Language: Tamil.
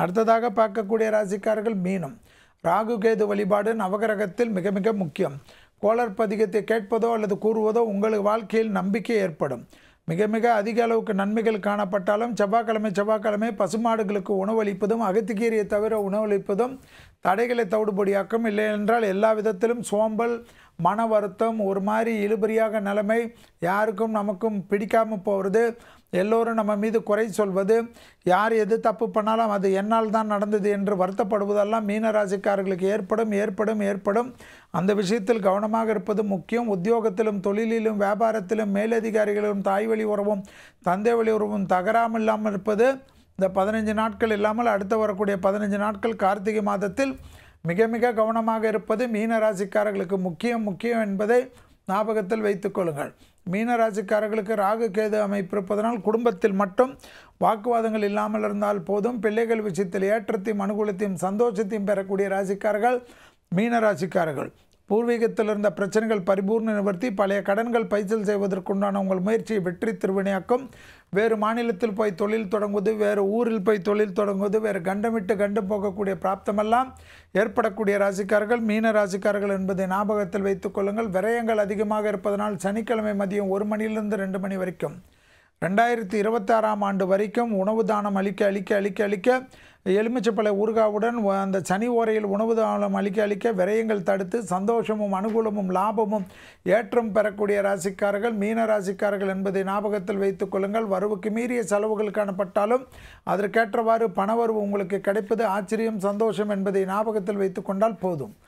அடுத்ததாக பார்க்கக்கூடிய ராசிக்காரர்கள் மீனம் ராகு கேது வழிபாடு நவகிரகத்தில் மிக மிக முக்கியம் கோளர் பதிகத்தை கேட்பதோ அல்லது கூறுவதோ உங்கள் வாழ்க்கையில் நம்பிக்கை ஏற்படும் மிக மிக அதிக அளவுக்கு நன்மைகள் காணப்பட்டாலும் செவ்வாய்க்கிழமை செவ்வாய்க்கிழமை பசுமாடுகளுக்கு உணவளிப்பதும் அகத்திக்கீரியை தவிர உணவளிப்பதும் தடைகளை தவிடுபடியாக்கும் இல்லை என்றால் எல்லா விதத்திலும் சோம்பல் மன வருத்தம் ஒரு மாதிரி இழுபறியாக நிலைமை யாருக்கும் நமக்கும் பிடிக்காமல் போகிறது எல்லோரும் நம்ம மீது குறை சொல்வது யார் எது தப்பு பண்ணாலும் அது என்னால் தான் நடந்தது என்று வருத்தப்படுவதெல்லாம் மீனராசிக்காரர்களுக்கு ஏற்படும் ஏற்படும் ஏற்படும் அந்த விஷயத்தில் கவனமாக இருப்பது முக்கியம் உத்தியோகத்திலும் தொழிலிலும் வியாபாரத்திலும் மேலதிகாரிகளிலும் தாய் வழி உறவும் தந்தை வழி உறவும் தகராமல் இல்லாமல் இருப்பது இந்த பதினஞ்சு நாட்கள் இல்லாமல் அடுத்து வரக்கூடிய பதினஞ்சு நாட்கள் கார்த்திகை மாதத்தில் மிக மிக கவனமாக இருப்பது மீன ராசிக்காரர்களுக்கு முக்கியம் முக்கியம் என்பதை ஞாபகத்தில் வைத்துக்கொள்ளுங்கள் மீன ராசிக்காரர்களுக்கு ராகு கேது அமைப்பு இருப்பதனால் குடும்பத்தில் மட்டும் வாக்குவாதங்கள் இல்லாமல் இருந்தால் போதும் பிள்ளைகள் விஷயத்தில் ஏற்றத்தையும் அனுகூலத்தையும் சந்தோஷத்தையும் பெறக்கூடிய ராசிக்காரர்கள் மீன ராசிக்காரர்கள் பூர்வீகத்தில் இருந்த பிரச்சனைகள் பரிபூர்ண நிவர்த்தி பழைய கடன்கள் பைசல் செய்வதற்குண்டான உங்கள் முயற்சியை வெற்றி திருவினையாக்கும் வேறு மாநிலத்தில் போய் தொழில் தொடங்குவது வேறு ஊரில் போய் தொழில் தொடங்குவது வேறு கண்டமிட்டு கண்டு போகக்கூடிய பிராப்தமெல்லாம் ஏற்படக்கூடிய ராசிக்காரர்கள் மீன ராசிக்காரர்கள் என்பதை ஞாபகத்தில் வைத்துக் கொள்ளுங்கள் விரயங்கள் அதிகமாக இருப்பதனால் சனிக்கிழமை மதியம் ஒரு மணியிலிருந்து ரெண்டு மணி வரைக்கும் ரெண்டாயிரத்தி இருபத்தாறாம் ஆண்டு வரைக்கும் உணவு தானம் அளிக்க அளிக்க அளிக்க அளிக்க எலுமிச்சப்பழ ஊறுகாவுடன் வ- அந்த சனி ஓரையில் உணவு தானம் அளிக்க அளிக்க விரயங்கள் தடுத்து சந்தோஷமும் அனுகூலமும் லாபமும் ஏற்றம் பெறக்கூடிய ராசிக்காரர்கள் மீன ராசிக்காரர்கள் என்பதை ஞாபகத்தில் வைத்துக் கொள்ளுங்கள் வரவுக்கு மீறிய செலவுகள் காணப்பட்டாலும் அதற்கேற்றவாறு பணவரவு உங்களுக்கு கிடைப்பது ஆச்சரியம் சந்தோஷம் என்பதை ஞாபகத்தில் வைத்துக் கொண்டால் போதும்